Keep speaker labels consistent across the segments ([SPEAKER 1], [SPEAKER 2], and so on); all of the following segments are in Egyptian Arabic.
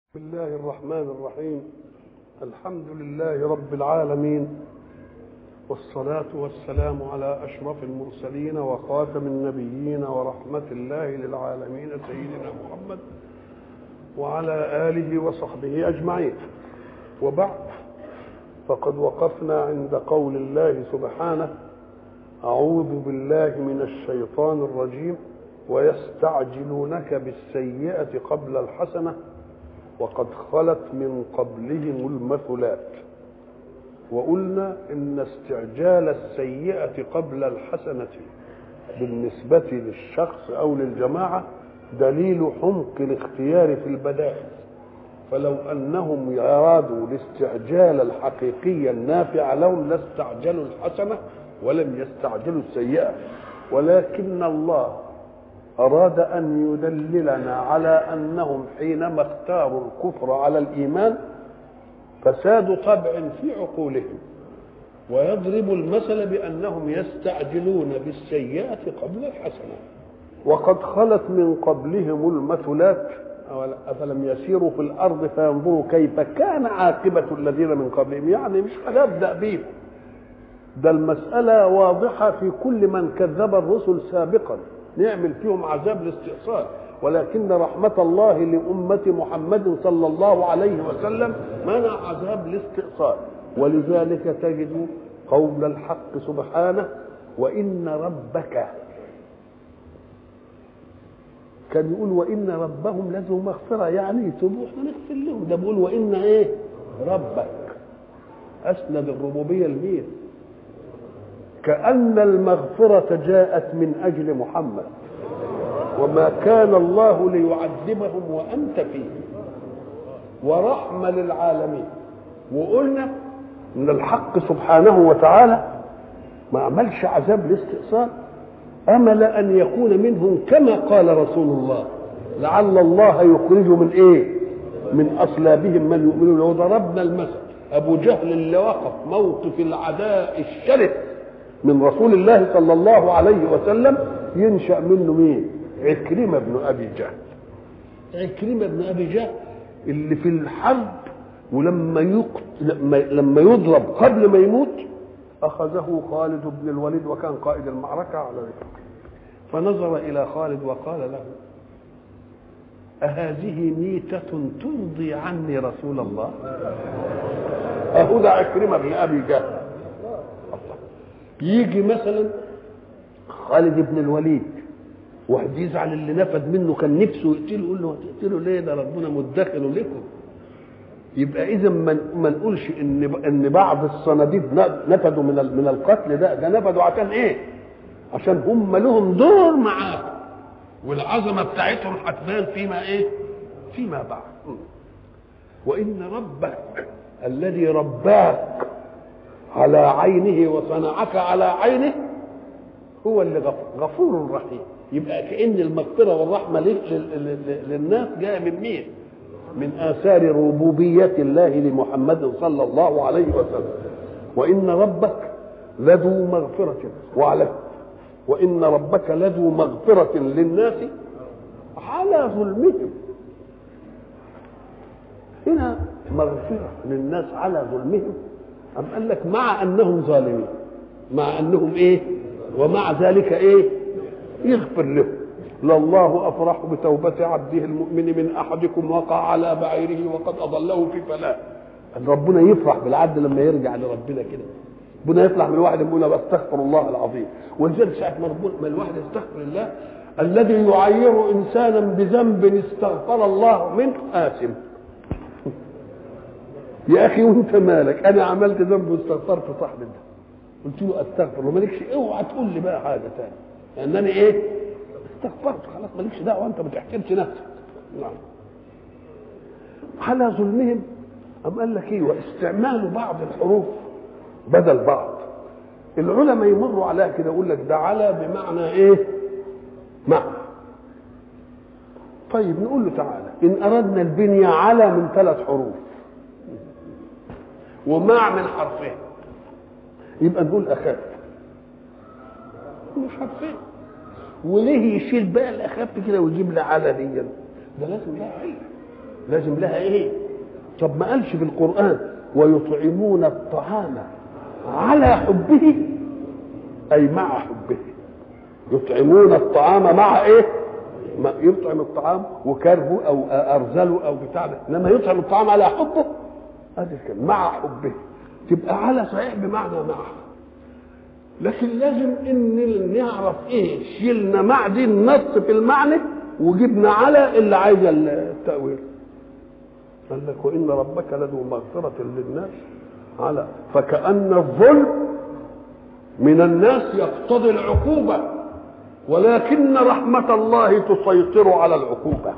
[SPEAKER 1] بسم الله الرحمن الرحيم الحمد لله رب العالمين والصلاة والسلام على أشرف المرسلين وخاتم النبيين ورحمة الله للعالمين سيدنا محمد وعلى آله وصحبه أجمعين وبعد فقد وقفنا عند قول الله سبحانه أعوذ بالله من الشيطان الرجيم ويستعجلونك بالسيئة قبل الحسنة وقد خلت من قبلهم المثلات وقلنا ان استعجال السيئه قبل الحسنه بالنسبه للشخص او للجماعه دليل حمق الاختيار في البدائل فلو انهم ارادوا الاستعجال الحقيقي النافع لهم لاستعجلوا الحسنه ولم يستعجلوا السيئه ولكن الله أراد أن يدللنا على أنهم حينما اختاروا الكفر على الإيمان فساد طبع في عقولهم ويضرب المثل بأنهم يستعجلون بالسيئة قبل الحسنة وقد خلت من قبلهم المثلات أفلم يسيروا في الأرض فينظروا كيف كان عاقبة الذين من قبلهم يعني مش هنبدأ بيهم ده المسألة واضحة في كل من كذب الرسل سابقا نعمل فيهم عذاب الاستئصال ولكن رحمة الله لأمة محمد صلى الله عليه وسلم منع عذاب الاستئصال ولذلك تجد قول الحق سبحانه وإن ربك كان يقول وإن ربهم لذو مغفرة يعني يتوبوا احنا نغفر لهم ده بيقول وإن إيه ربك أسند الربوبية لمين كأن المغفرة جاءت من أجل محمد وما كان الله ليعذبهم وأنت فيهم ورحمة للعالمين وقلنا إن الحق سبحانه وتعالى ما عملش عذاب الاستئصال أمل أن يكون منهم كما قال رسول الله لعل الله يخرج من إيه من أصلابهم من يؤمنون لو ضربنا المثل أبو جهل اللي وقف موقف العداء الشرس من رسول الله صلى الله عليه وسلم ينشا منه مين عكرمه بن ابي جهل عكرمه بن ابي جهل اللي في الحرب ولما يقت... لما لما يضرب قبل ما يموت اخذه خالد بن الوليد وكان قائد المعركه على ذلك فنظر الى خالد وقال له أهذه ميتة ترضي عني رسول الله أهو ده عكرمة بن أبي جهل يجي مثلا خالد بن الوليد واحد يزعل اللي نفد منه كان نفسه يقتله يقول له تقتله ليه ده ربنا مدخل لكم يبقى اذا ما نقولش ان ان بعض الصناديد نفدوا من من القتل ده ده نفدوا عشان ايه؟ عشان هم لهم دور معاه والعظمه بتاعتهم هتبان فيما ايه؟ فيما بعد وان ربك الذي رباك على عينه وصنعك على عينه هو اللي غفور رحيم يبقى كأن المغفرة والرحمة للناس جاية من مين؟ من آثار ربوبية الله لمحمد صلى الله عليه وسلم وإن ربك لذو مغفرة وعلى وإن ربك لذو مغفرة للناس على ظلمهم هنا مغفرة للناس على ظلمهم أم قال لك مع أنهم ظالمين مع أنهم إيه ومع ذلك إيه يغفر لهم لله أفرح بتوبة عبده المؤمن من أحدكم وقع على بعيره وقد أضله في فلاة ربنا يفرح بالعبد لما يرجع لربنا كده ربنا يفرح من الواحد يقول بستغفر الله العظيم ولذلك ساعة ما ربنا ما الواحد يستغفر الله الذي يعير إنسانا بذنب استغفر الله منه آثم يا اخي وانت مالك انا عملت ذنب واستغفرت صاحبي ده قلت له استغفر له مالكش اوعى تقول لي بقى حاجه ثانيه لانني ايه استغفرت خلاص مالكش دعوه انت ما تحترمش نفسك نعم على ظلمهم أم قال لك ايه واستعمال بعض الحروف بدل بعض العلماء يمروا عليها كده يقول لك ده على بمعنى ايه مع طيب نقول له تعالى ان اردنا البنيه على من ثلاث حروف ومع من حرفين يبقى نقول اخف مش حرفين وليه يشيل بقى الاخف كده ويجيب لي على دي ده لازم لها علم لازم لها ايه طب ما قالش في القران ويطعمون الطعام على حبه اي مع حبه يطعمون الطعام مع ايه ما يطعم الطعام وكرهه او ارزله او بتاع ده انما يطعم الطعام على حبه ادي كده مع حبه تبقى على صحيح بمعنى مع لكن لازم ان نعرف ايه شيلنا مع دي النص في المعنى وجبنا على اللي عايزه التاويل قال لك وان ربك لذو مغفره للناس على فكأن الظلم من الناس يقتضي العقوبة ولكن رحمة الله تسيطر على العقوبة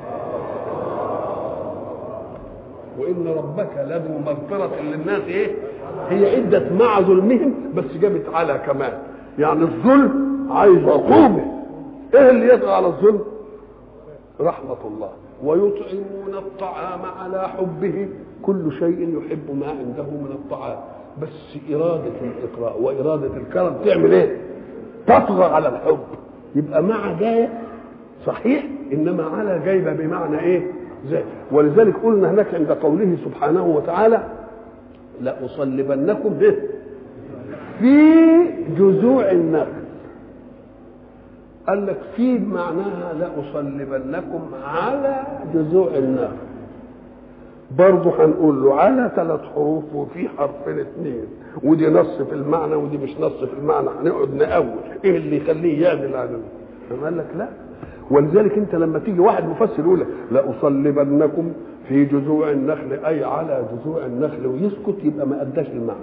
[SPEAKER 1] وإن ربك لذو مغفرة للناس إيه؟ هي عدة مع ظلمهم بس جابت على كمان يعني الظلم عايز عقوبة إيه اللي يطغى على الظلم؟ رحمة الله ويطعمون الطعام على حبه كل شيء يحب ما عنده من الطعام بس إرادة الإقراء وإرادة الكرم تعمل إيه؟ تطغى على الحب يبقى مع جاية صحيح إنما على جايبة بمعنى إيه؟ زي ولذلك قلنا هناك عند قوله سبحانه وتعالى لأصلبنكم به في جذوع النخل قال لك في معناها لأصلبنكم على جذوع النخل برضه هنقول له على ثلاث حروف وفي حرفين اثنين ودي نص في المعنى ودي مش نص في المعنى هنقعد نقول ايه اللي يخليه يعمل هذا قال لك لا ولذلك انت لما تيجي واحد مفسر يقول لك لاصلبنكم في جذوع النخل اي على جذوع النخل ويسكت يبقى ما اداش المعنى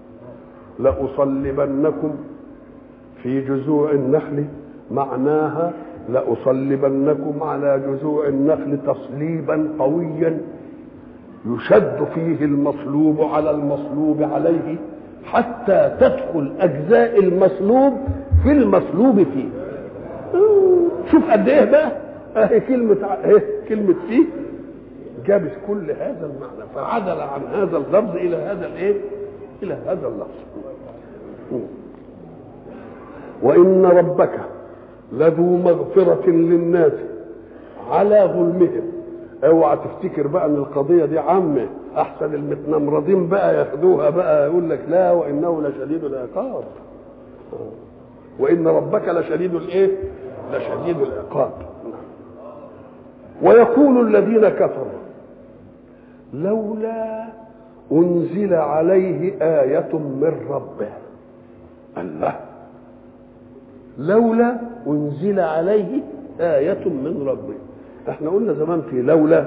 [SPEAKER 1] لاصلبنكم في جذوع النخل معناها لاصلبنكم على جذوع النخل تصليبا قويا يشد فيه المصلوب على المصلوب عليه حتى تدخل اجزاء المصلوب في المصلوب فيه شوف قد ايه بقى اهي كلمه اهي كلمه فيه جابت كل هذا المعنى فعدل عن هذا اللفظ الى هذا الايه الى هذا اللفظ وان ربك لذو مغفره للناس على ظلمهم اوعى تفتكر بقى ان القضيه دي عامه احسن المتنمرضين بقى ياخدوها بقى يقول لك لا وانه لشديد العقاب وان ربك لشديد الايه لشديد العقاب ويقول الذين كفروا لولا انزل عليه ايه من ربه الله لولا انزل عليه ايه من ربه احنا قلنا زمان في لولا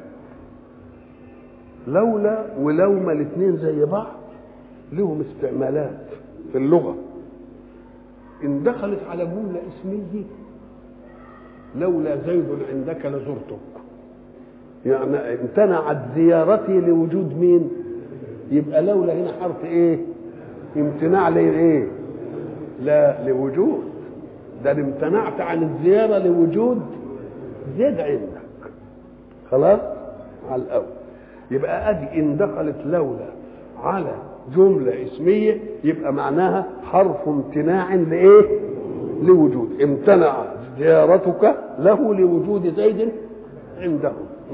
[SPEAKER 1] لولا ولوما الاثنين زي بعض لهم استعمالات في اللغه ان دخلت على جمله اسميه لولا زيد عندك لزرتك يعني امتنعت زيارتي لوجود مين يبقى لولا هنا حرف ايه امتناع لايه لا لوجود ده امتنعت عن الزياره لوجود زيد عندك خلاص على الاول يبقى ادي ان دخلت لولا على جمله اسميه يبقى معناها حرف امتناع لايه لوجود امتنع زيارتك له لوجود زيد عنده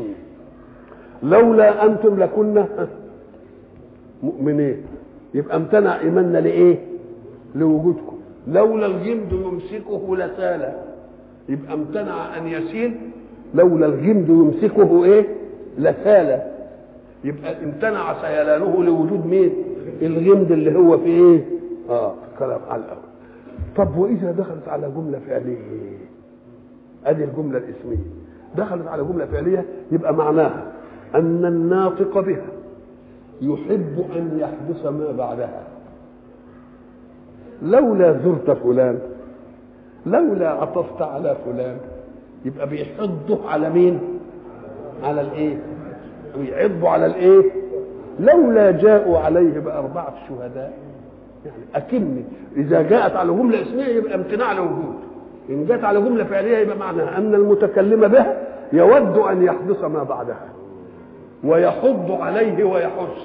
[SPEAKER 1] لولا انتم لكنا مؤمنين يبقى امتنع ايماننا لايه لوجودكم لولا الجند يمسكه لسالا يبقى امتنع ان يسيل لولا الجند يمسكه ايه لسالا يبقى امتنع سيلانه لوجود مين الغمد اللي هو في ايه اه كلام على الاول طب واذا دخلت على جمله فعليه ادي الجمله الاسميه دخلت على جمله فعليه يبقى معناها ان الناطق بها يحب ان يحدث ما بعدها لولا زرت فلان لولا عطفت على فلان يبقى بيحضه على مين على الايه بيعضوا على الايه لولا جاءوا عليه بأربعة شهداء يعني أكن إذا جاءت على جملة اسمية يبقى امتناع لوجود إن جاءت على جملة فعلية يبقى معناها أن المتكلم بها يود أن يحدث ما بعدها ويحض عليه ويحث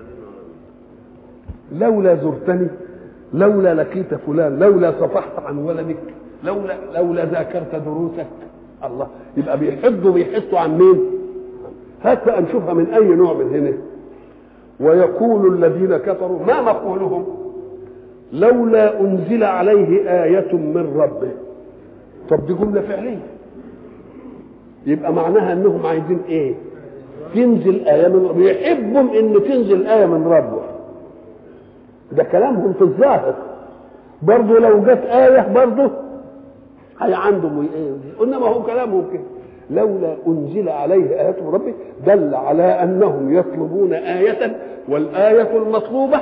[SPEAKER 1] لولا زرتني لولا لقيت فلان لولا صفحت عن ولدك لولا لولا ذاكرت دروسك الله يبقى بيحضوا بيحثوا عن مين؟ هات بقى نشوفها من اي نوع من هنا ويقول الذين كفروا ما مقولهم لولا انزل عليه آية من ربه طب دي جملة فعلية يبقى معناها انهم عايزين ايه تنزل آية من ربه يحبهم ان تنزل آية من ربه ده كلامهم في الظاهر برضه لو جت آية برضه هي عندهم ايه انما هو كلامهم كده لولا انزل عليه آية من ربه دل على انهم يطلبون آية والآية المطلوبة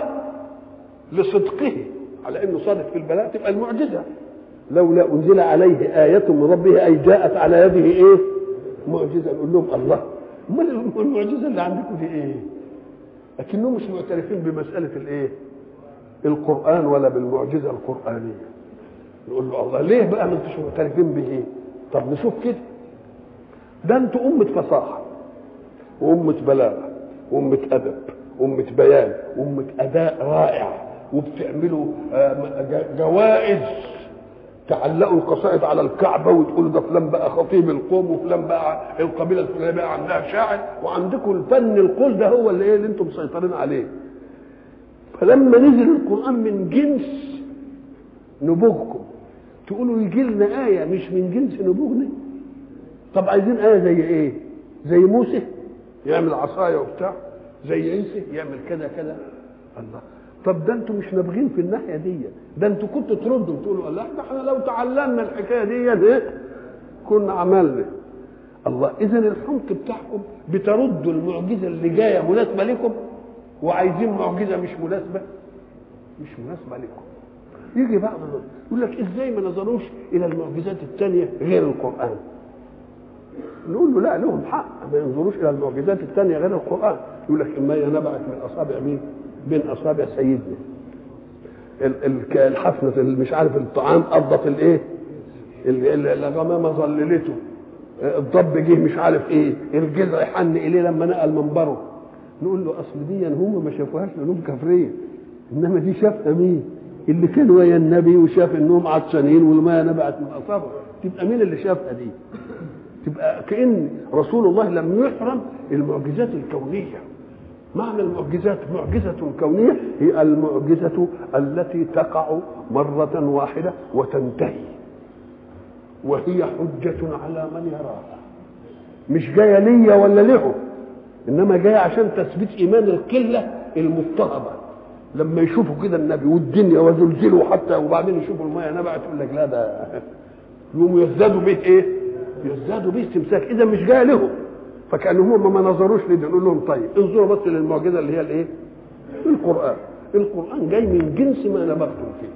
[SPEAKER 1] لصدقه على انه صادق في البلاء تبقى المعجزة لولا انزل عليه آية من ربه اي جاءت على يده ايه؟ معجزة نقول لهم الله امال المعجزة اللي عندكم دي ايه؟ لكنهم مش معترفين بمسألة الايه؟ القرآن ولا بالمعجزة القرآنية نقول له الله ليه بقى ما انتوش معترفين به طب نشوف كده ده انتوا أمة فصاحة وأمة بلاغة وأمة أدب وأمة بيان وأمة أداء رائع وبتعملوا جوائز تعلقوا القصائد على الكعبة وتقولوا ده فلان بقى خطيب القوم وفلان بقى القبيلة الفلانية بقى عندها شاعر وعندكم الفن القول ده هو اللي ايه اللي انتم مسيطرين عليه فلما نزل القرآن من جنس نبوغكم تقولوا يجي لنا آية مش من جنس نبوغنا طب عايزين آية زي إيه؟ زي موسى يعمل عصاية وبتاع زي عيسى يعمل كذا كذا الله طب ده انتوا مش نابغين في الناحية دي ده انتوا كنتوا تردوا تقولوا الله ده احنا لو تعلمنا الحكاية دي ايه كنا عملنا الله اذا الحمق بتاعكم بتردوا المعجزة اللي جاية مناسبة لكم وعايزين معجزة مش مناسبة مش مناسبة لكم يجي بعض يقول لك ازاي ما نظروش الى المعجزات الثانية غير القرآن نقول له لا لهم حق ما ينظروش الى المعجزات الثانية غير القرآن يقول لك اما هي نبعت من اصابع مين بين اصابع سيدنا الحفنة مش عارف الطعام قضت الايه الغمامة ظللته الضب جه مش عارف ايه الجذع حن اليه لما نقل منبره نقول له اصل دي هم ما شافوهاش لانهم كافرين انما دي شافها مين اللي كان ويا النبي وشاف انهم عطشانين والماء نبعت من اصابعه تبقى مين اللي شافها دي تبقى كان رسول الله لم يحرم المعجزات الكونيه معنى المعجزات معجزة كونية هي المعجزة التي تقع مرة واحدة وتنتهي وهي حجة على من يراها مش جاية ليا ولا له إنما جاية عشان تثبيت إيمان القلة المضطهبة لما يشوفوا كده النبي والدنيا وزلزلوا حتى وبعدين يشوفوا المية نبعت يقول لك لا ده يقوموا يزدادوا به ايه؟ يزدادوا به استمساك اذا مش جايه لهم فكانهم هم ما نظروش لده نقول لهم طيب انظروا بس للمعجزه اللي هي الايه؟ القران القران جاي من جنس ما نبغتم فيه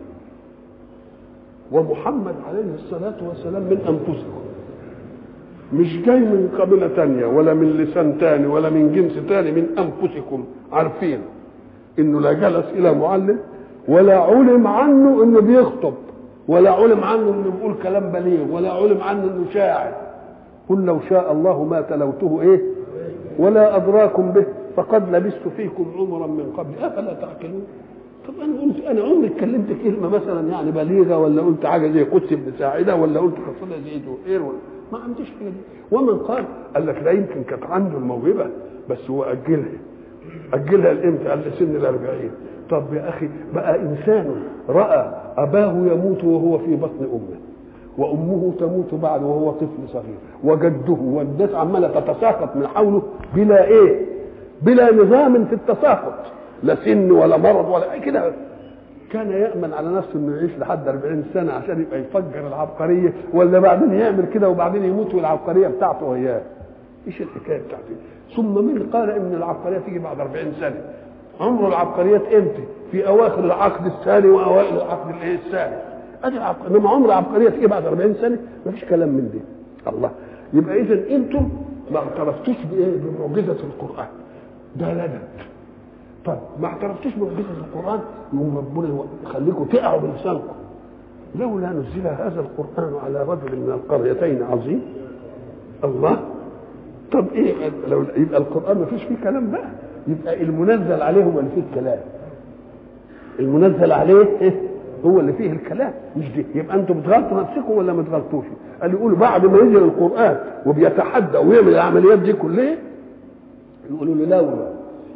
[SPEAKER 1] ومحمد عليه الصلاه والسلام من انفسكم مش جاي من قبيله تانية ولا من لسان تاني ولا من جنس تاني من انفسكم عارفين انه لا جلس الى معلم ولا علم عنه انه بيخطب ولا علم عنه انه بيقول كلام بليغ ولا علم عنه انه شاعر قل لو شاء الله ما تلوته ايه ولا ادراكم به فقد لبثت فيكم عمرا من قبل افلا تعقلون طب انا قلت انا عمري اتكلمت كلمه مثلا يعني بليغه ولا قلت حاجه زي قدس بن ساعده ولا قلت قصيده زي زهير ولا ما عنديش حاجه دي ومن قال قال لك لا يمكن كانت عنده الموهبه بس هو اجلها اجلها لامتى قال لسن الاربعين طب يا اخي بقى انسان راى اباه يموت وهو في بطن امه وامه تموت بعد وهو طفل صغير وجده والناس عماله تتساقط من حوله بلا ايه بلا نظام في التساقط لا سن ولا مرض ولا اي كده كان يامن على نفسه انه يعيش لحد 40 سنه عشان يبقى يفجر العبقريه ولا بعدين يعمل كده وبعدين يموت والعبقريه بتاعته وياه ايش الحكايه بتاعته ثم من قال ان العبقريه تيجي بعد 40 سنه عمر العبقريات امتى في اواخر العقد الثاني واوائل العقد الايه الثالث ادي العبق... انما عمر العبقريه تيجي بعد 40 سنه ما فيش كلام من دي الله يبقى اذا انتم ما اعترفتوش بايه بمعجزه القران ده لدد طب ما اعترفتوش بمعجزه القران يقوم ربنا يخليكم تقعوا بلسانكم لولا نزل هذا القران على رجل من القريتين عظيم الله طب ايه لو يبقى القران ما فيش فيه كلام بقى يبقى المنزل عليه هو اللي فيه الكلام المنزل عليه إيه؟ هو اللي فيه الكلام مش دي يبقى انتم بتغلطوا نفسكم ولا ما تغلطوش قال يقولوا بعد ما ينزل القران وبيتحدى ويعمل العمليات دي كلها يقولوا له لولا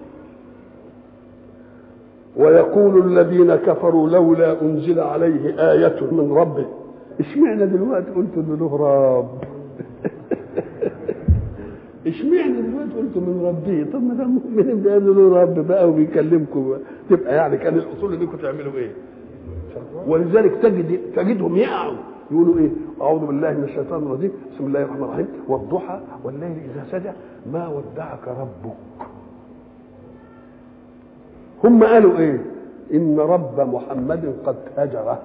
[SPEAKER 1] ويقول الذين كفروا لولا انزل عليه آية من ربه اشمعنى دلوقتي قلت انه له رب اشمعنى دلوقتي قلت من ربي طب ما ده المؤمنين بيقولوا له رب بقى وبيكلمكم بقى. تبقى يعني كان الاصول انكم تعملوا ايه ولذلك تجد تجدهم يقعوا يقولوا ايه اعوذ بالله من الشيطان الرجيم بسم الله الرحمن الرحيم والضحى والليل اذا سجى ما ودعك ربك هم قالوا ايه ان رب محمد قد هجره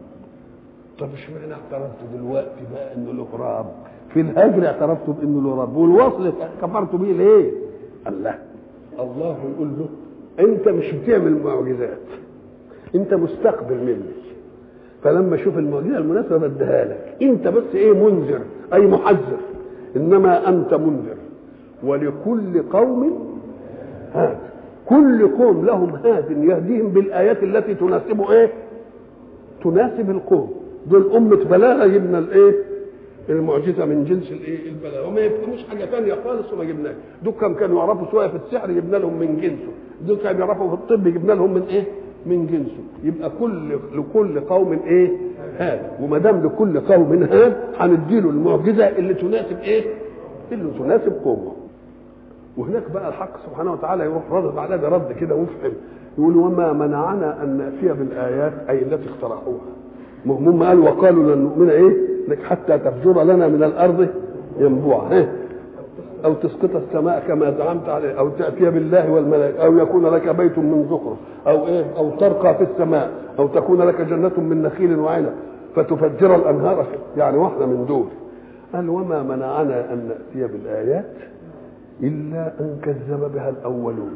[SPEAKER 1] طب اشمعنى اعترفت دلوقتي بقى انه له رب في الهجر اعترفت بانه له رب والوصل كفرت بيه ليه الله الله يقول له انت مش بتعمل معجزات انت مستقبل مني فلما اشوف المعجزه المناسبه بديها لك انت بس ايه منذر اي محذر انما انت منذر ولكل قوم هاد كل قوم لهم هاد يهديهم بالايات التي تناسب ايه تناسب القوم دول أمة بلاغة جبنا الإيه؟ المعجزة من جنس الإيه؟ البلاغة وما يفهموش حاجة ثانية خالص وما جبناش دول كم كانوا يعرفوا شوية في السحر جبنا لهم من جنسه دول كانوا يعرفوا في الطب جبنا لهم من إيه؟ من جنسه يبقى كل لكل قوم إيه؟ هاد وما دام لكل قوم هاد هنديله المعجزة اللي تناسب إيه؟ اللي تناسب قومه وهناك بقى الحق سبحانه وتعالى يروح رد على ده رد كده وفهم يقول وما منعنا ان ناتي بالايات اي التي اخترعوها هم قال وقالوا لن نؤمن ايه لك حتى تفجر لنا من الارض ينبوعا إيه؟ او تسقط السماء كما زعمت عليه او تاتي بالله والملائكه او يكون لك بيت من زخرف او ايه او ترقى في السماء او تكون لك جنه من نخيل وعنب فتفجر الانهار يعني واحده من دول قال وما منعنا ان ناتي بالايات الا ان كذب بها الاولون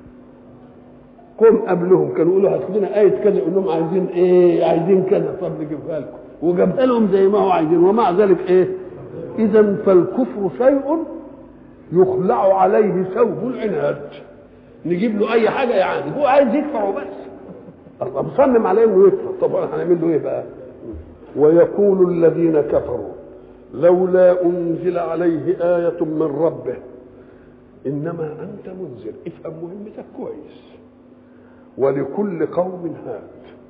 [SPEAKER 1] قوم قبلهم كانوا يقولوا هات لنا آية كذا يقول لهم عايزين إيه عايزين كذا طب نجيبها لكم وجابها لهم زي ما هو عايزين ومع ذلك إيه إذا فالكفر شيء يخلع عليه ثوب العناد نجيب له أي حاجة يعني هو عايز يكفر وبس الله مصمم عليه إنه يكفر طبعا هنعمل له إيه بقى ويقول الذين كفروا لولا أنزل عليه آية من ربه إنما أنت منذر افهم مهمتك كويس ولكل قوم هاد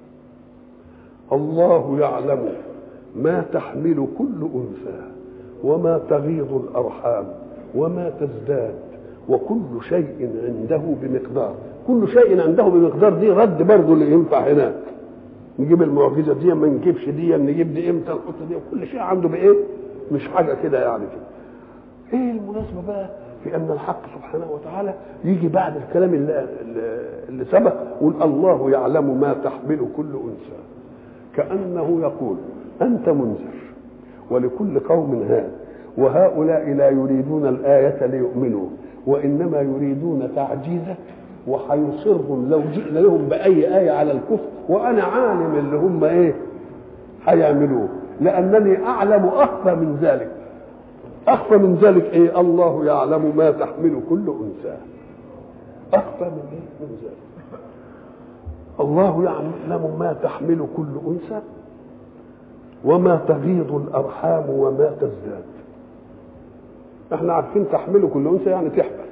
[SPEAKER 1] الله يعلم ما تحمل كل انثى وما تغيض الارحام وما تزداد وكل شيء عنده بمقدار كل شيء عنده بمقدار دي رد برضه اللي ينفع هناك نجيب المعجزه دي ما نجيبش دي نجيب دي امتى نحط دي وكل شيء عنده بايه مش حاجه كده يعني كده ايه المناسبه بقى في ان الحق سبحانه وتعالى يجي بعد الكلام اللي, اللي سبق يقول الله يعلم ما تحمل كل انثى كانه يقول انت منذر ولكل قوم هاد وهؤلاء لا يريدون الايه ليؤمنوا وانما يريدون تعجيزك وحيصرهم لو جئنا لهم باي ايه على الكفر وانا عالم اللي هم ايه هيعملوه لانني اعلم اخفى من ذلك أخفى من ذلك إيه الله يعلم ما تحمل كل أنثى أخفى من إيه من ذلك الله يعلم ما تحمل كل أنثى وما تغيض الأرحام وما تزداد احنا عارفين تحمل كل أنثى يعني تحمل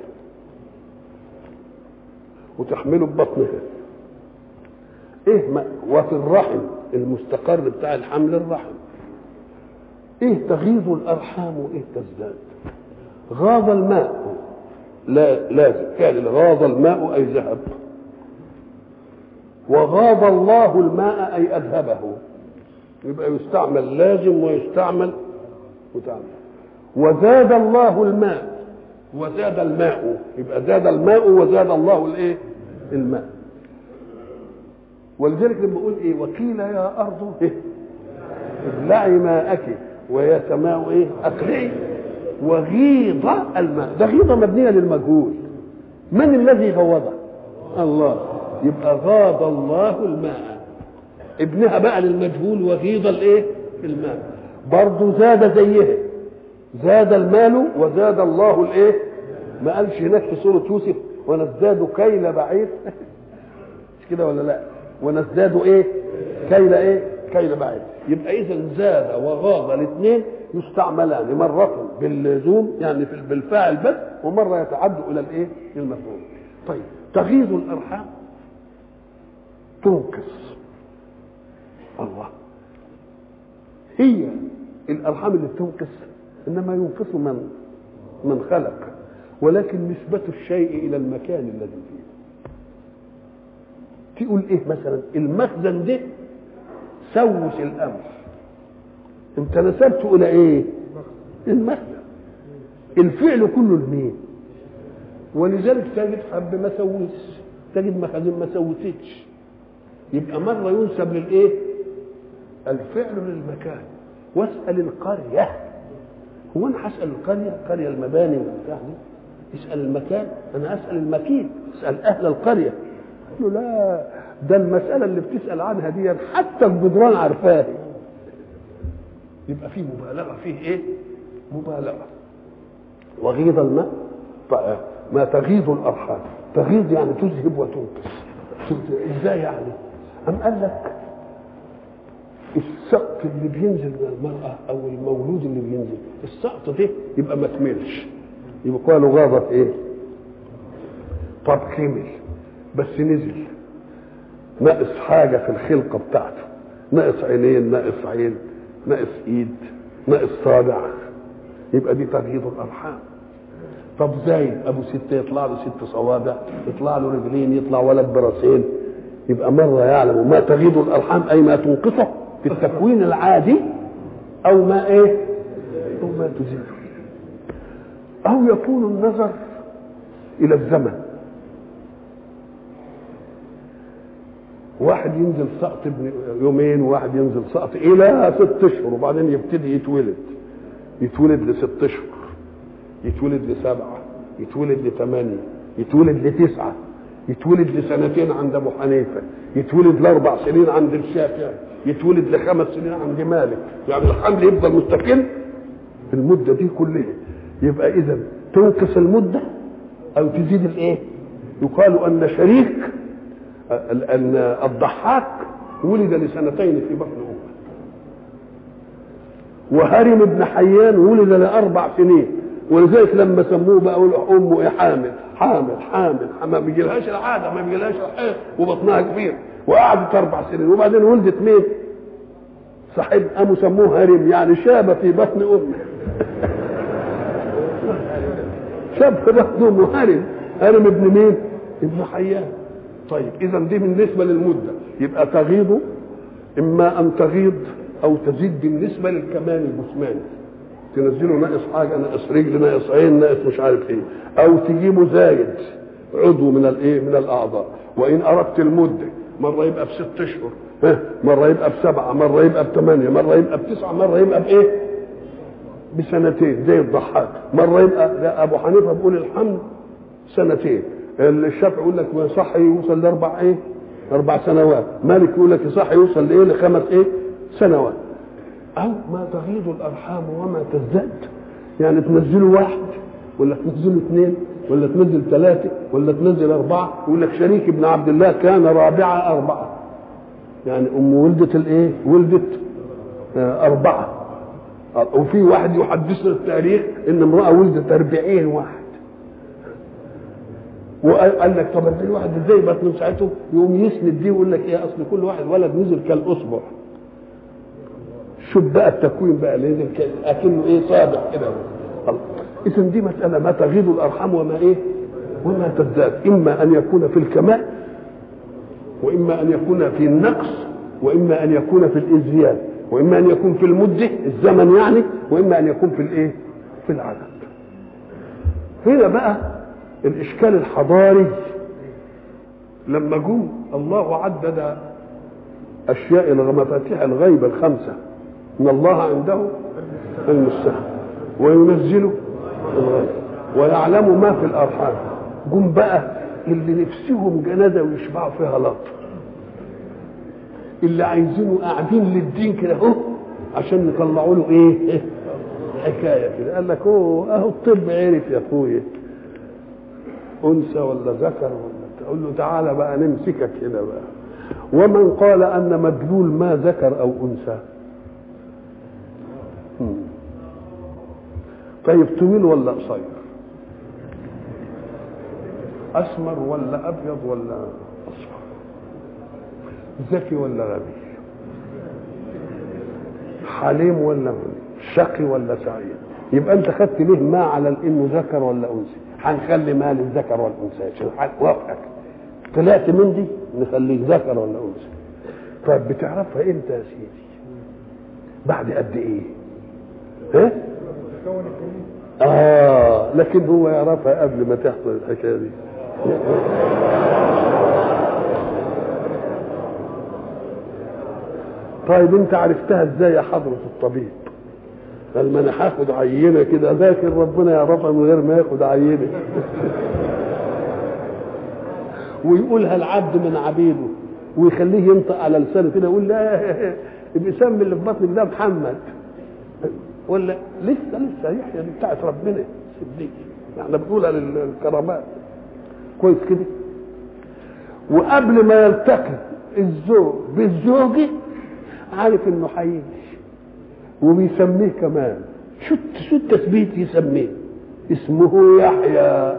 [SPEAKER 1] وتحمله ببطنها ايه ما وفي الرحم المستقر بتاع الحمل الرحم ايه تغيظ الارحام وايه تزداد غاض الماء لا لازم فعل غاض الماء اي ذهب وغاض الله الماء اي اذهبه يبقى يستعمل لازم ويستعمل متعمل وزاد الله الماء وزاد الماء يبقى زاد الماء وزاد الله الايه الماء ولذلك لما اقول ايه وقيل يا ارض إيه؟ ابلعي ماءك ويا سماء ايه اقلعي وغيض الماء ده غيضة مبنية للمجهول من الذي غوضه الله يبقى غاض الله الماء ابنها بقى للمجهول وغيض الايه الماء برضه زاد زيه زاد المال وزاد الله الايه ما قالش هناك في سورة يوسف ونزداد كيل بعير مش كده ولا لا ونزداد ايه كيل ايه كيل بعير يبقى اذا زاد وغاض الاثنين يستعملان مرة باللزوم يعني في بالفاعل بس ومرة يتعد إلى الإيه؟ المفعول. طيب تغيظ الأرحام تنقص الله هي الأرحام اللي بتنقص إنما ينقص من من خلق ولكن نسبة الشيء إلى المكان الذي فيه تقول إيه مثلا المخزن ده سوس الأمر أنت نسبته إلى إيه المخزن الفعل كله لمين ولذلك تجد حب ما سوس تجد مخازن ما سوستش يبقى مرة ينسب للإيه الفعل للمكان واسأل القرية هو أنا هسأل القرية القرية المباني والبتاع دي اسأل المكان أنا أسأل المكين اسأل أهل القرية قال له لا ده المسألة اللي بتسأل عنها دي حتى الجدران عارفاها يبقى فيه مبالغة فيه إيه؟ مبالغة وغيض الماء ما تغيض الأرحام تغيض يعني تذهب وتنقص ازاي يعني؟ أم قال لك السقط اللي بينزل من المرأة أو المولود اللي بينزل السقط ده يبقى ما كملش يبقى قالوا غاضت إيه؟ طب كمل بس نزل ناقص حاجة في الخلقة بتاعته ناقص عينين ناقص عين ناقص ايد ناقص صابع يبقى دي تغييض الارحام طب زي ابو ستة يطلع له ست صوابع يطلع له رجلين يطلع ولد براسين يبقى مرة يعلم ما تغيض الارحام اي ما تنقصه في التكوين العادي او ما ايه او ما تزيده او يكون النظر الى الزمن واحد ينزل سقط ابن يومين وواحد ينزل سقط الى ست اشهر وبعدين يبتدي يتولد يتولد لست اشهر يتولد لسبعه يتولد لثمانيه يتولد لتسعه يتولد لسنتين عند ابو حنيفه يتولد لاربع سنين عند الشافعي يتولد لخمس سنين عند مالك يعني الحمل يفضل مستقل في المده دي كلها يبقى اذا تنقص المده او تزيد الايه يقال ان شريك ان الضحاك ولد لسنتين في بطن امه وهرم ابن حيان ولد لاربع سنين ولذلك لما سموه بقى يقولوا امه ايه حامل حامل حامل ما بيجيلهاش العاده ما بيجيلهاش الحيض وبطنها كبير وقعدت اربع سنين وبعدين ولدت مين؟ صاحب قاموا سموه هرم يعني شاب في بطن امه شاب في بطن امه هرم هرم ابن مين؟ ابن حيان طيب اذا دي بالنسبه للمده يبقى تغيض اما ان تغيض او تزيد بالنسبه للكمال الجسماني تنزله ناقص حاجه ناقص رجل ناقص عين ناقص مش عارف ايه او تجيبه زايد عضو من الايه من الاعضاء وان اردت المده مره يبقى بست اشهر مره يبقى بسبعه مره يبقى بثمانيه مره يبقى بتسعه مره يبقى بايه بسنتين زي الضحاك مره يبقى ابو حنيفه بيقول الحمل سنتين الشافعي يقول لك صح يوصل لاربع ايه اربع سنوات مالك يقول لك صح يوصل لايه لخمس ايه سنوات او ما تغيض الارحام وما تزداد يعني تنزلوا واحد ولا تنزلوا اثنين ولا تنزل ثلاثة ولا تنزل أربعة يقول لك شريك ابن عبد الله كان رابعة أربعة يعني أم ولدت الإيه؟ ولدت آه أربعة وفي واحد يحدثنا التاريخ إن امرأة ولدت أربعين واحد وقال لك طب الواحد ازاي بطن ساعته يقوم يسند دي ويقول لك ايه اصل كل واحد ولد نزل كالاصبع شوف بقى التكوين بقى اللي نزل اكنه ايه صابع كده اذا دي مساله ما تغيض الارحام وما ايه وما تزداد اما ان يكون في الكمال واما ان يكون في النقص واما ان يكون في الازدياد واما ان يكون في المده الزمن يعني واما ان يكون في الايه في العدد هنا بقى الاشكال الحضاري لما جم الله عدد اشياء مفاتيح الغيب الخمسه ان الله عنده علم الساعه وينزل الغيب ويعلم ما في الارحام جم بقى اللي نفسهم جنازه ويشبعوا فيها لطف اللي عايزينه قاعدين للدين كده اهو عشان يطلعوا له ايه حكايه كده قال لك اوه اهو الطب عرف يا اخويا انثى ولا ذكر ولا تقول له تعالى بقى نمسكك كده بقى ومن قال ان مدلول ما ذكر او انثى طيب طويل ولا قصير اسمر ولا ابيض ولا اصفر ذكي ولا غبي حليم ولا شقي ولا سعيد يبقى انت خدت ليه ما على انه ذكر ولا انثى هنخلي ما للذكر والانثى عشان وافقك طلعت من دي نخليك ذكر ولا انثى طيب بتعرفها امتى يا سيدي بعد قد ايه ها اه لكن هو يعرفها قبل ما تحصل الحكايه دي طيب انت عرفتها ازاي يا حضرة الطبيب قال ما انا هاخد عينه كده لكن ربنا يعرفها من غير ما ياخد عينه ويقولها العبد من عبيده ويخليه ينطق على لسانه كده يقول لا يبقى سمي اللي في بطنك ده محمد ولا لسه لسه يحيى دي بتاعت ربنا صديق احنا بنقولها للكرامات كويس كده وقبل ما يلتقي الزوج بالزوجه عارف انه هيجي وبيسميه كمان شو شو التثبيت يسميه اسمه يحيى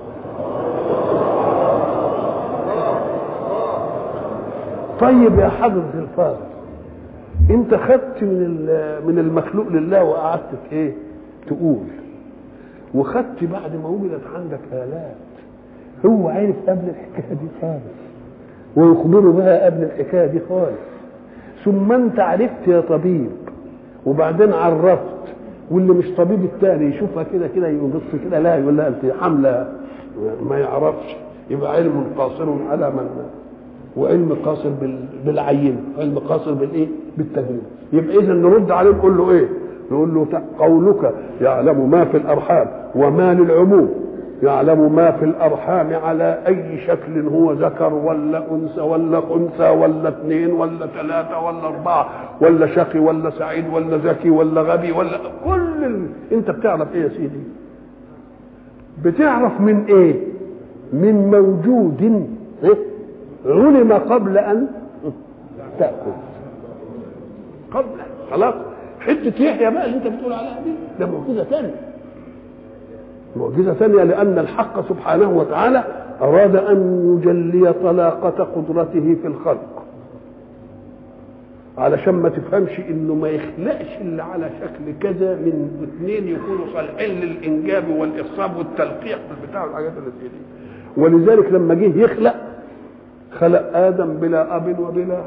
[SPEAKER 1] طيب يا حضرة الفاضل انت خدت من من المخلوق لله وقعدت ايه تقول وخدت بعد ما ولدت عندك آلات هو عارف قبل الحكايه دي خالص ويخبره بها قبل الحكايه دي خالص ثم انت عرفت يا طبيب وبعدين عرفت واللي مش طبيب التاني يشوفها كده كده يبص كده لا يقول لها انت حامله ما يعرفش يبقى علم قاصر على من وعلم قاصر بالعين علم قاصر بالايه بالتجربه يبقى اذا نرد عليه نقول له ايه نقول له قولك يعلم ما في الارحام وما للعموم يعلم ما في الارحام على اي شكل هو ذكر ولا انثى ولا خنثى ولا اثنين ولا ثلاثه ولا اربعه ولا شقي ولا سعيد ولا ذكي ولا غبي ولا كل ال... انت بتعرف ايه يا سيدي بتعرف من ايه من موجود إيه؟ علم قبل ان تاكل قبل خلاص حته يحيى بقى اللي انت بتقول عليها دي ده معجزه ثانيه معجزه ثانيه لان الحق سبحانه وتعالى اراد ان يجلي طلاقه قدرته في الخلق علشان ما تفهمش انه ما يخلقش الا على شكل كذا من اثنين يكونوا صالحين للانجاب والاخصاب والتلقيح بالبتاع والحاجات اللي زي دي ولذلك لما جه يخلق خلق ادم بلا اب وبلا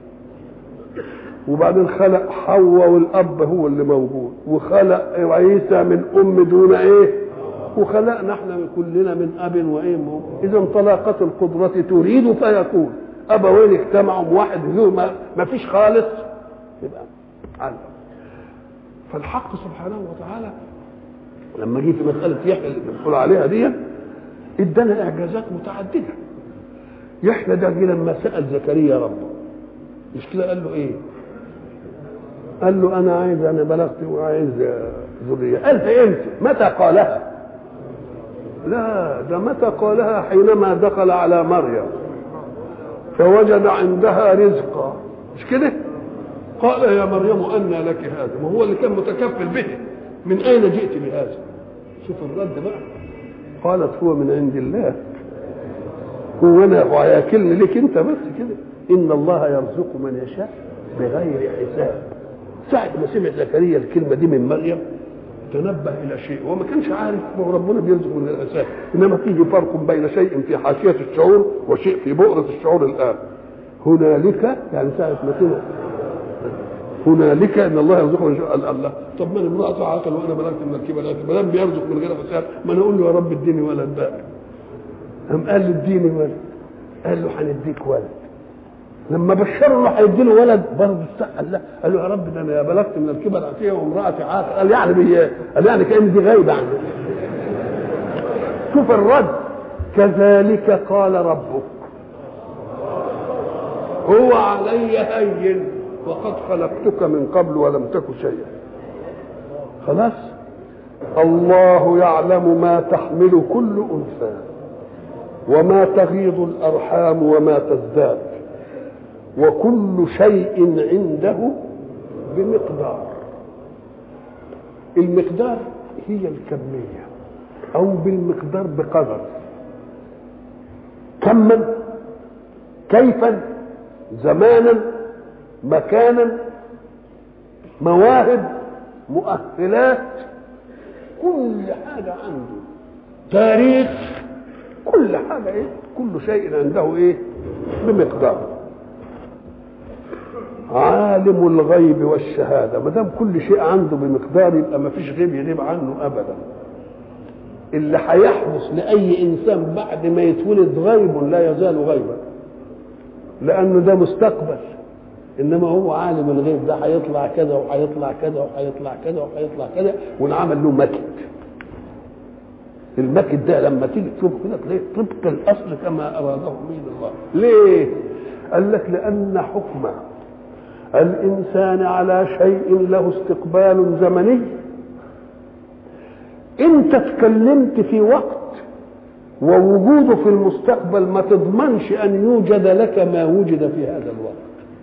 [SPEAKER 1] وبعدين خلق حواء والاب هو اللي موجود وخلق عيسى من ام دون ايه وخلقنا احنا كلنا من اب وايه اذا طلاقه القدره تريد فيكون ابوين اجتمعوا واحد فيهم ما فيش خالص يبقى علم فالحق سبحانه وتعالى لما جه في مساله يحيى اللي بنقول عليها دي ادانا اعجازات متعدده يحيى ده جه لما سال زكريا ربه مش كده قال له ايه؟ قال له انا عايز انا بلغت وعايز ذريه قالها امتى؟ متى قالها؟ لا ده متى قالها حينما دخل على مريم فوجد عندها رزقا مش كده؟ قال يا مريم أنى لك هذا ما هو اللي كان متكفل به من أين جئت بهذا؟ شوف الرد بقى قالت هو من عند الله هو انا وهياكلني ليك انت بس كده ان الله يرزق من يشاء بغير حساب ساعة ما سمع زكريا الكلمة دي من مريم تنبه إلى شيء هو ما كانش عارف ما هو ربنا بيرزق من الأساس إنما فيه فرق بين شيء في حاشية الشعور وشيء في بؤرة الشعور الآن هنالك يعني ساعة ما سمع هنالك ان الله يرزق من يشاء الله طب ما انا امراه عاقل وانا بلغت من الكبر ما دام بيرزق من غير حساب ما انا اقول له يا رب اديني ولد بقى قام قال له اديني ولد قال له هنديك ولد لما بشره انه هيدي له ولد برضه قال لا قال له يا رب ده انا بلغت من الكبر عتيه وامراتي عاقل قال يعني بي قال يعني كان دي غايبه عنه شوف الرد كذلك قال ربك هو علي هين وقد خلقتك من قبل ولم تك شيئا خلاص الله يعلم ما تحمل كل انثى وما تغيض الارحام وما تزداد وكل شيء عنده بمقدار المقدار هي الكمية أو بالمقدار بقدر كما كيفا زمانا مكانا مواهب مؤهلات كل حاجة عنده تاريخ كل حاجة ايه كل شيء عنده ايه بمقدار عالم الغيب والشهادة ما دام كل شيء عنده بمقدار يبقى ما فيش غيب يغيب عنه أبدا اللي هيحدث لأي إنسان بعد ما يتولد غيب لا يزال غيبا لأنه ده مستقبل انما هو عالم الغيب ده هيطلع كذا وهيطلع كذا وهيطلع كذا وهيطلع كذا ونعمل له مكد المكد ده لما تيجي تشوفه كده تلاقيه طبق الاصل كما اراده من الله ليه قال لك لان حكم الانسان على شيء له استقبال زمني انت اتكلمت في وقت ووجوده في المستقبل ما تضمنش ان يوجد لك ما وجد في هذا الوقت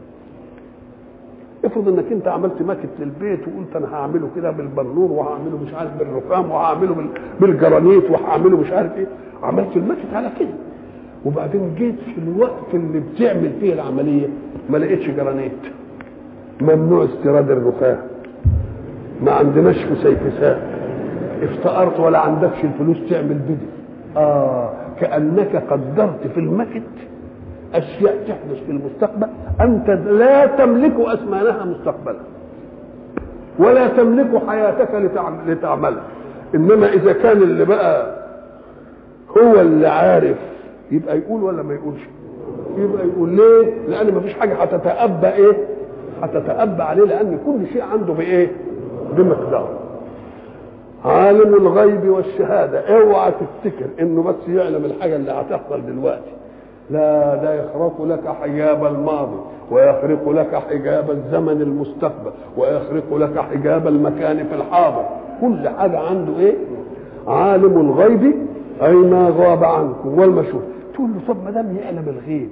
[SPEAKER 1] افرض انك انت عملت ماكت للبيت وقلت انا هعمله كده بالبنور وهعمله مش عارف بالرخام وهعمله بالجرانيت وهعمله مش عارف ايه عملت الماكت على كده وبعدين جيت في الوقت اللي بتعمل فيه العمليه ما لقيتش جرانيت ممنوع استيراد الرخام ما عندناش مسيفسات افتقرت ولا عندكش الفلوس تعمل بدل اه كانك قدرت في المكت اشياء تحدث في المستقبل انت لا تملك اثمانها مستقبلا ولا تملك حياتك لتعملها انما اذا كان اللي بقى هو اللي عارف يبقى يقول ولا ما يقولش يبقى يقول ليه لان ما فيش حاجه هتتأبى ايه هتتأبى عليه لان كل شيء عنده بايه بمقدار عالم الغيب والشهاده اوعى تفتكر انه بس يعلم الحاجه اللي هتحصل دلوقتي لا ده يخرق لك حجاب الماضي ويخرق لك حجاب الزمن المستقبل ويخرق لك حجاب المكان في الحاضر كل حاجة عنده ايه عالم الغيب اي ما غاب عنكم والمشهود تقول له طب ما دام يعلم الغيب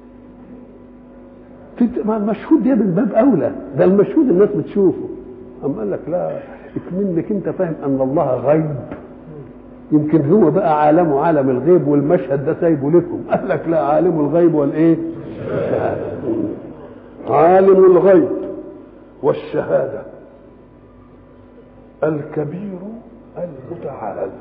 [SPEAKER 1] ما المشهود ده من باب اولى ده المشهود الناس بتشوفه اما قال لك لا اكمنك انت فاهم ان الله غيب يمكن هو بقى عالمه عالم الغيب والمشهد ده سايبه لكم قال لك لا عالم الغيب والايه عالم الغيب والشهادة الكبير المتعال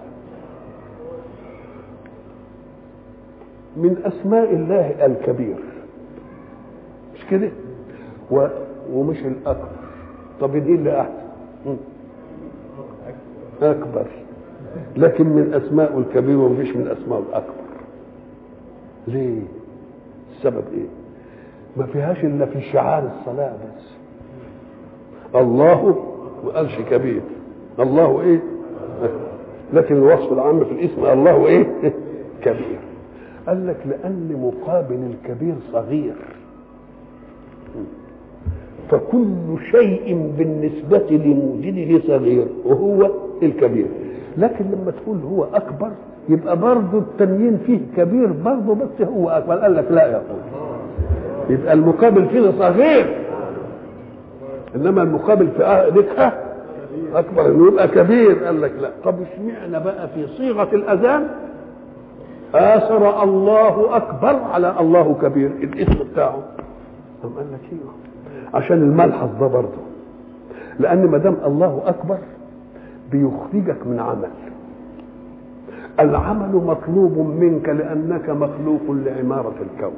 [SPEAKER 1] من أسماء الله الكبير مش كده و... ومش الأكبر طب دي اللي أحسن أكبر لكن من اسماء الكبير ومفيش من اسماء الاكبر ليه السبب ايه ما فيهاش الا في شعار الصلاه بس الله ما قالش كبير الله ايه لكن الوصف العام في الاسم الله ايه كبير قال لك لان مقابل الكبير صغير فكل شيء بالنسبة لموجده صغير وهو الكبير لكن لما تقول هو اكبر يبقى برضه التنيين فيه كبير برضه بس هو اكبر قال لك لا يقول يبقى المقابل فيه صغير انما المقابل في ذكر اكبر انه يبقى كبير قال لك لا طب اشمعنى بقى في صيغه الاذان اثر الله اكبر على الله كبير الاسم بتاعه طب قال لك ايوه عشان الملحظ ده برضه لان ما دام الله اكبر بيخرجك من عمل العمل مطلوب منك لانك مخلوق لعماره الكون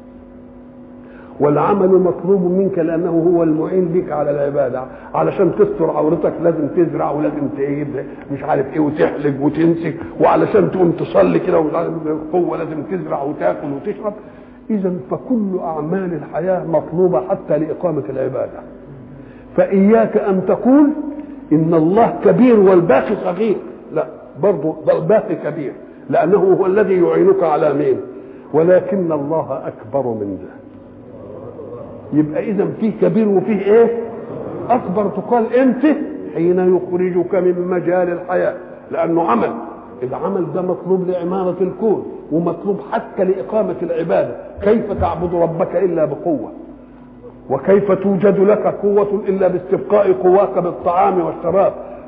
[SPEAKER 1] والعمل مطلوب منك لانه هو المعين بك على العباده علشان تستر عورتك لازم تزرع ولازم تجيب مش عارف ايه وتحلق وتمسك وعلشان تقوم تصلي كده ومش عارف قوه لازم تزرع وتاكل وتشرب اذا فكل اعمال الحياه مطلوبه حتى لاقامه العباده فاياك ان تقول ان الله كبير والباقي صغير لا برضه الباقي كبير لانه هو الذي يعينك على مين ولكن الله اكبر من ذلك يبقى اذا فيه كبير وفيه ايه اكبر تقال انت حين يخرجك من مجال الحياه لانه عمل العمل ده مطلوب لعمارة الكون ومطلوب حتى لإقامة العبادة كيف تعبد ربك إلا بقوة وكيف توجد لك قوة إلا باستبقاء قواك بالطعام والشراب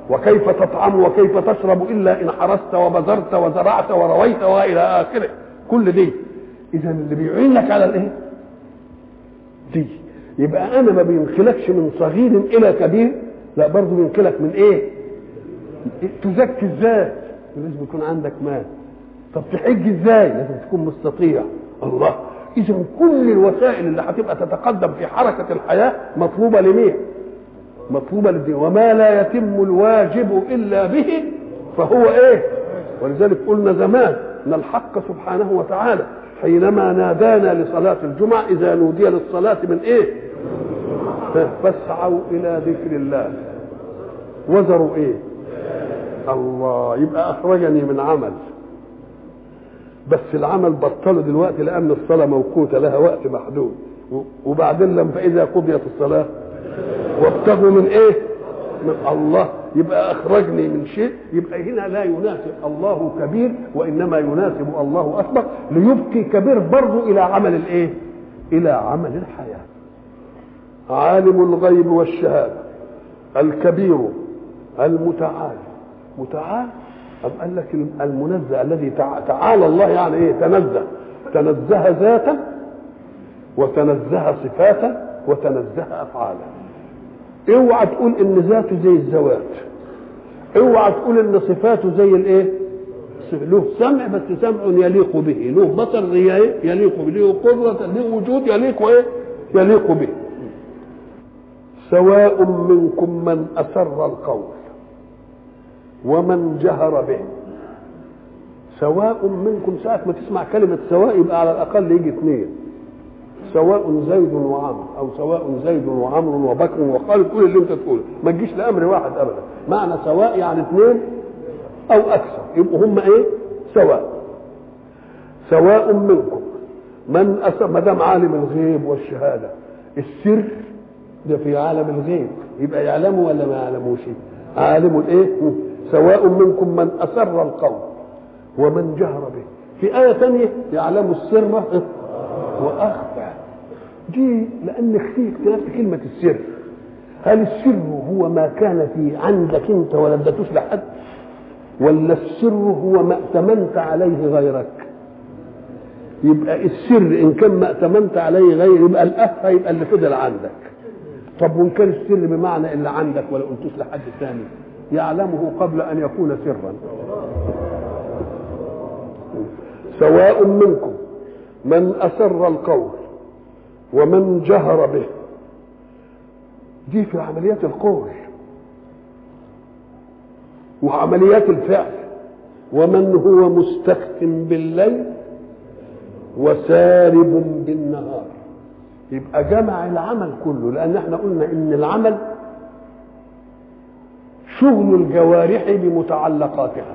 [SPEAKER 1] وكيف تطعم وكيف تشرب الا ان حرست وبذرت وزرعت ورويت والى اخره كل دي اذا اللي بيعينك على الايه دي يبقى انا ما بينقلكش من صغير الى كبير لا برضه بينقلك من ايه تزكي الذات لازم يكون عندك مال طب تحج ازاي لازم تكون مستطيع الله اذا كل الوسائل اللي هتبقى تتقدم في حركه الحياه مطلوبه لمين مطلوبه للدين وما لا يتم الواجب الا به فهو ايه ولذلك قلنا زمان ان الحق سبحانه وتعالى حينما نادانا لصلاة الجمعة إذا نودي للصلاة من إيه؟ فاسعوا إلى ذكر الله وذروا إيه؟ الله يبقى أخرجني من عمل بس العمل بطله دلوقتي لأن الصلاة موقوتة لها وقت محدود وبعدين لما فإذا قضيت الصلاة وابتغوا من إيه؟ من الله يبقى اخرجني من شيء يبقى هنا لا يناسب الله كبير وانما يناسب الله اكبر ليبقي كبير برضه الى عمل الايه؟ الى عمل الحياه. عالم الغيب والشهاده الكبير المتعال متعال أم قال لك المنزه الذي تعالى الله يعني ايه؟ تنزه تنزه ذاتا وتنزه صفاتا وتنزه افعالا. اوعى تقول ان ذاته زي الذوات اوعى تقول ان صفاته زي الايه له سمع بس سمع يليق به له بصر يليق به له قدرة له وجود يليق ايه يليق به سواء منكم من أسر القول ومن جهر به سواء منكم ساعة ما تسمع كلمة سواء يبقى على الأقل يجي اثنين سواء زيد وعمرو او سواء زيد وعمرو وبكر وخالد كل اللي انت تقوله ما تجيش لامر واحد ابدا معنى سواء يعني اثنين او اكثر يبقوا هم ايه سواء سواء منكم من أسر ما دام عالم الغيب والشهاده السر ده في عالم الغيب يبقى يعلمه ولا ما يعلموش عالم الايه سواء منكم من اسر القول ومن جهر به في آية ثانية يعلم السر وأخفى دي لأن في اختلاف في كلمة السر هل السر هو ما كان في عندك أنت ولا اديتوش لحد ولا السر هو ما ائتمنت عليه غيرك يبقى السر إن كان ما ائتمنت عليه غير يبقى الأخفى يبقى اللي فضل عندك طب وإن كان السر بمعنى اللي عندك ولا قلتوش لحد ثاني يعلمه قبل أن يكون سرا سواء منكم من أسر القول ومن جهر به دي في عمليات القول وعمليات الفعل ومن هو مستخف بالليل وسارب بالنهار يبقى جمع العمل كله لان احنا قلنا ان العمل شغل الجوارح بمتعلقاتها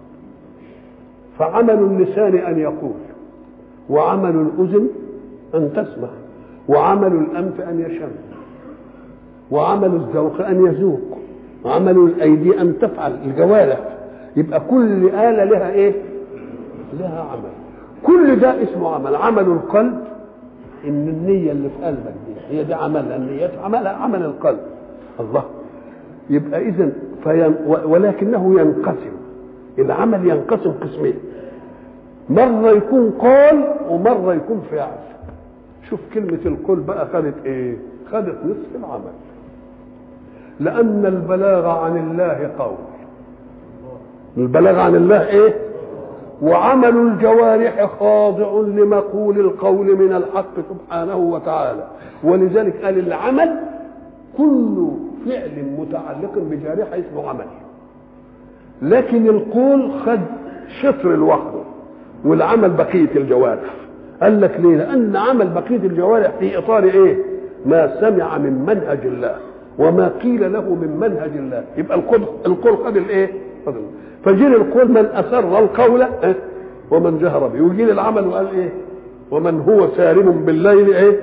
[SPEAKER 1] فعمل اللسان ان يقول وعمل الاذن ان تسمع وعمل الانف ان يشم وعمل الذوق ان يذوق وعمل الايدي ان تفعل الجوارح يبقى كل اله لها ايه لها عمل كل ده اسمه عمل عمل القلب ان النيه اللي في قلبك دي هي دي عملها النيات عملها عمل القلب الله يبقى اذا فين ولكنه ينقسم العمل ينقسم قسمين مرة يكون قول ومرة يكون فعل شوف كلمة القول بقى خدت ايه خدت نصف العمل لأن البلاغ عن الله قول البلاغ عن الله ايه وعمل الجوارح خاضع لمقول القول من الحق سبحانه وتعالى ولذلك قال العمل كل فعل متعلق بجارحة اسمه عمل لكن القول خد شطر لوحده والعمل بقية الجوارح قال لك ليه لأن عمل بقية الجوارح في إطار إيه ما سمع من منهج الله وما قيل له من منهج الله يبقى القول القول خد الايه خد فجيل القول من أسر القول إيه؟ ومن جهر به ويجي العمل وقال ايه ومن هو سارم بالليل ايه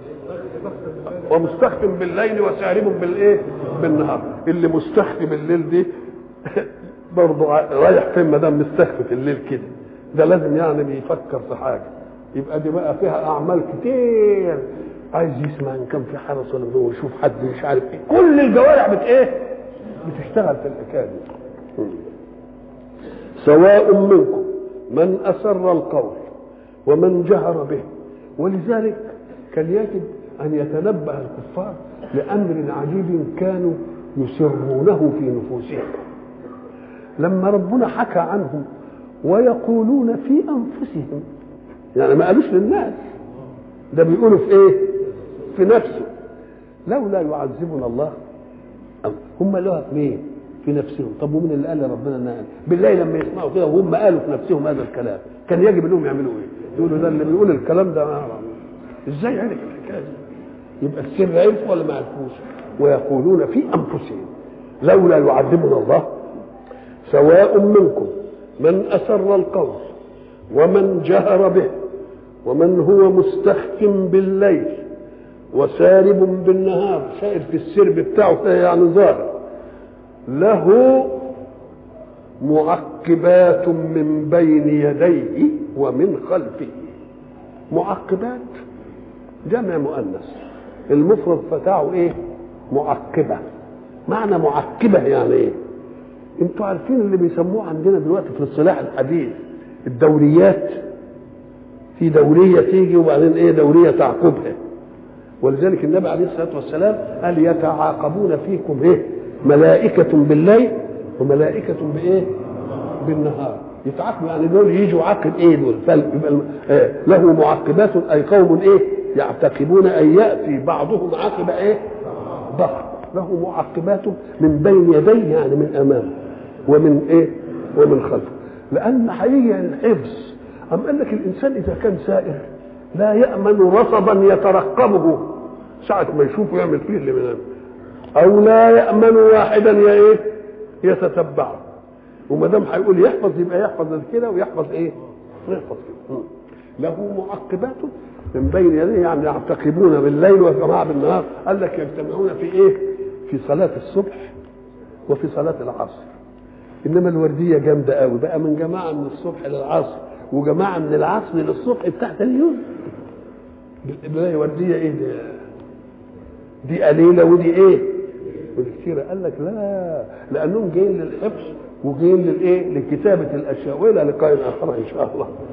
[SPEAKER 1] ومستخف بالليل وسارم بالايه بالنهار اللي مستخفي بالليل دي برضه رايح فين ما دام مستخفي في الليل كده ده لازم يعني بيفكر في حاجه يبقى دي بقى فيها اعمال كتير عايز يسمع ان كان في حرس ولا ويشوف حد مش عارف ايه كل الجوارح بت ايه بتشتغل في الحكايه دي سواء منكم من اسر القول ومن جهر به ولذلك كان يجب ان يتنبه الكفار لامر عجيب كانوا يسرونه في نفوسهم لما ربنا حكى عنهم ويقولون في انفسهم يعني ما قالوش للناس ده بيقولوا في ايه في نفسه لولا يعذبنا الله هم لها مين في نفسهم طب ومين اللي قال لربنا انها بالله لما يسمعوا كده وهم قالوا في نفسهم هذا الكلام كان يجب انهم يعملوا ايه يقولوا ده اللي بيقول الكلام ده ازاي عرف الحكايه دي يبقى السر عرف ولا ما عرفوش ويقولون في انفسهم لولا يعذبنا الله سواء منكم من اسر القول ومن جهر به ومن هو مستخف بالليل وسارب بالنهار سائر في السرب بتاعه يعني ظاهر له معقبات من بين يديه ومن خلفه معقبات جمع مؤنث المفرد بتاعه ايه معقبه معنى معقبه يعني ايه انتوا عارفين اللي بيسموه عندنا دلوقتي في الصلاح الحديث الدوريات في دوريه تيجي وبعدين ايه دوريه تعقبها ولذلك النبي عليه الصلاه والسلام قال يتعاقبون فيكم ايه ملائكه بالليل وملائكه بايه بالنهار يتعاقبوا يعني دول يجوا عاقب ايه دول يبقى آه له معقبات اي قوم ايه يعتقبون ان ياتي بعضهم عقب ايه ضخم له معقبات من بين يديه يعني من امامه ومن ايه ومن خلفه لان هيجي الحفظ أم قال لك الإنسان إذا كان سائر لا يأمن رصدا يترقبه ساعة ما يشوفه يعمل فيه اللي منام أو لا يأمن واحدا يا إيه يتتبعه وما دام هيقول يحفظ يبقى يحفظ كده ويحفظ إيه؟ يحفظ كده له معقبات من بين يديه يعني يعتقبون بالليل وجماعة بالنهار قال لك يجتمعون في إيه؟ في صلاة الصبح وفي صلاة العصر إنما الوردية جامدة قوي بقى من جماعة من الصبح للعصر وجماعه من العصر للصبح بتاعت اليوم لا ورديه ايه دي دي قليله ودي ايه ودي كتيره قال لك لا لانهم جايين للحفظ وجايين للايه لكتابه الاشياء والى لقاء اخر ان شاء الله